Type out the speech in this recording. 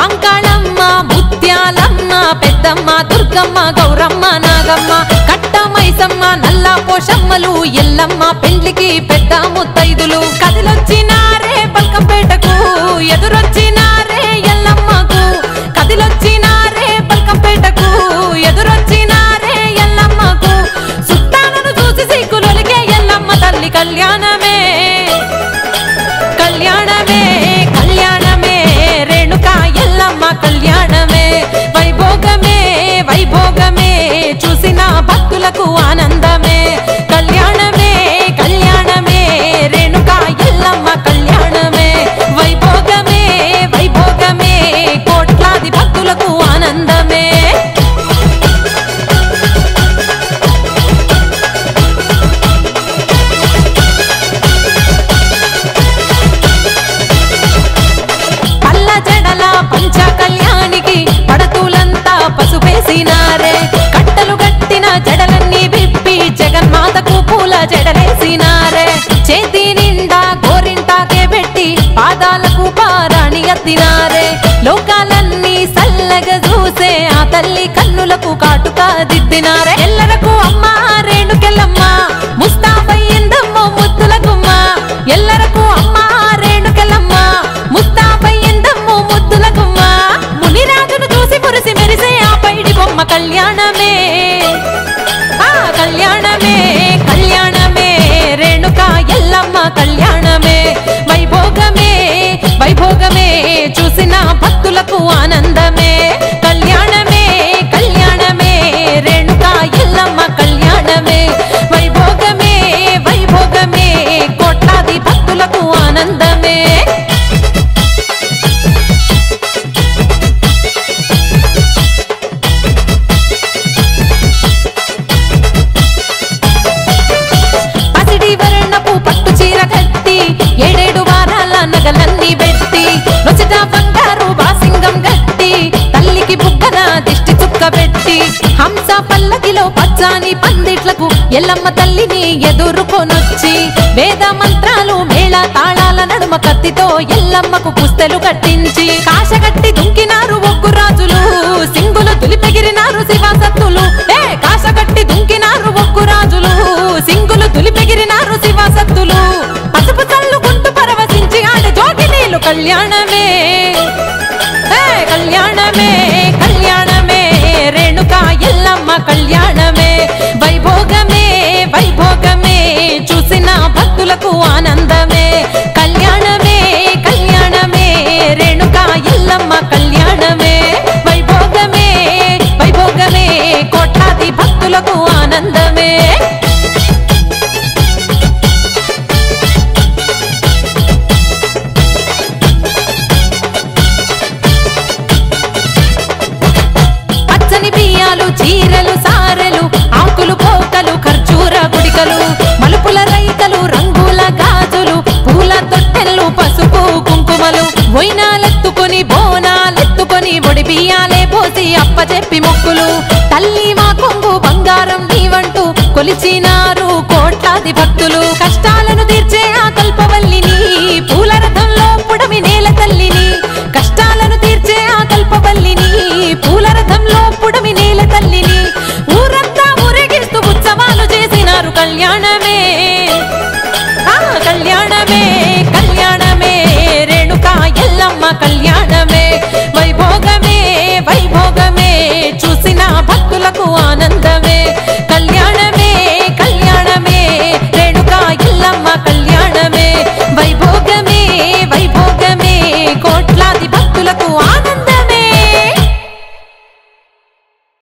అంకాళమ్మ ముత్యాలమ్మ పెద్దమ్మ దుర్గమ్మ గౌరమ్మ నాగమ్మ కట్ట మైసమ్మ నల్ల పోషమ్మలు ఎల్లమ్మ పెండ్లికి పెద్ద ముత్తైదులు కదిలొచ్చినారే పల్కంపేటకు ఎదురొచ్చినారే ఎల్లమ్మకు కదిలొచ్చినారే పల్కంపేటకు ఎదురొచ్చినారే ఎల్లమ్మకు సుట్టాలను చూసి సిగ్గులొలిగే ఎల్లమ్మ తల్లి కళ్యాణమే కళ్యాణమే కళ్యాణమే రేణుకా ఎల్లమ్మ కళ్యాణమే వైభోగమే వైభోగమే చూసిన భక్తులకు ఆనందమే కళ్యాణమే కళ్యాణమే రేణుకా ఎల్లమ్మ కళ్యాణమే వైభోగమే వైభోగమే కోట్లాది భక్తులకు ఆనందమే పల్ల జడల పంచ కళ్యాణికి పడతులంతా పసుపేసినారే కట్టలు కట్టిన జడలన్నీ విప్పి జగన్మాతకు పూల జడలేసినారే చేతి నిండా గోరింటాకే పెట్టి పాదాలకు పారాణి ఎత్తినారే లోకాలన్నీ సల్లగా చూసే ఆ తల్లి కన్నులకు కాటుక దిద్దినారే ఎల్లరకు అమ్మ రేణుకెళ్ళమ్మ ముస్తాబయ్యిందమ్మో ముద్దుల గుమ్మ ఎల్లరకు అమ్మ రేణుకెళ్ళమ్మ ముస్తాబయ్యిందమ్మో ముద్దుల గుమ్మ మునిరాజును చూసి మురిసి మెరిసే ఆ పైడి బొమ్మ కళ్యాణమే ఆ కళ్యాణమే కళ్యాణమే రేణుకా ఎల్లమ్మ కళ్యాణమే వైభోగమే వైభోగమే చూసిన భక్తులకు ఆనందమే కళ్యాణమే కళ్యాణమే రేణుకా ఎల్లమ్మ కళ్యాణమే వైభోగమే వైభోగమే కోట్లాది భక్తులకు ఆనందమే పసిడి వర్ణపు పట్టు చీర కట్టి ఏడేడు వారాల నగలన్నీ పెట్టి నొచ్చట బంగారు బాసింగం గట్టి తల్లికి బుగ్గన దిష్టి చుక్క పెట్టి హంస పల్లకిలో పచ్చాని పందిట్లకు ఎల్లమ్మ తల్లిని ఎదుర్కొనొచ్చి వేద మంత్రాలు మేళ తాళాల నడుమ కత్తితో ఎల్లమ్మకు పుస్తెలు కట్టించి కాశగట్టి దుంకినారు ఒగ్గు రాజులు సింగులు దులిపెగిరినారు శివసత్తులు ఏ కాశగట్టి దుంకినారు ఒగ్గు రాజులు సింగులు దులిపెగిరినారు శివసత్తులు పసుపు చల్లుకుంటూ పరవశించి ఆడే జోగి నీళ్ళు కళ్యాణమే ఏ కళ్యాణమే కళ్యాణమే రేణుకా ఎల్లమ్మ కళ్యాణమే వైభోగమే వైభోగమే చూసిన భక్తులకు ఆనందమే కళ్యాణమే కళ్యాణమే రేణుకా ఎల్లమ్మ కళ్యాణమే వైభోగమే వైభోగమే కోట్లాది భక్తులకు ఆనందమే పచ్చని బియ్యాలు చీరలు సారెలు ఆకులు పోకలు ఖర్జూర గుడికలు మలుపుల రైకలు రంగుల గాజులు పూల తొట్టెలు పసుపు కుంకుమలు వైనాలెత్తుకొని బోనాలెత్తుకొని ఒడి బియ్యాలే పోసి అప్పచెప్పి మొక్కులు తల్లి మా కొంగు బంగారం నీవంటూ కొలిచినారు కోట్లాది భక్తులు కష్టాలను తీర్చే ఆ కల్పవల్లిని పూల రథంలో పుడమి నేల తల్లిని కష్టాలను తీర్చే ఆ కల్పవల్లిని పూల రథంలో పుడమి నేల తల్లిని ఊరంతా ఊరేగిస్తూ ఉత్సవాలు చేసినారు కళ్యాణమే ఆ కళ్యాణమే కళ్యాణమే రేణుకా ఎల్లమ్మ కళ్యాణమే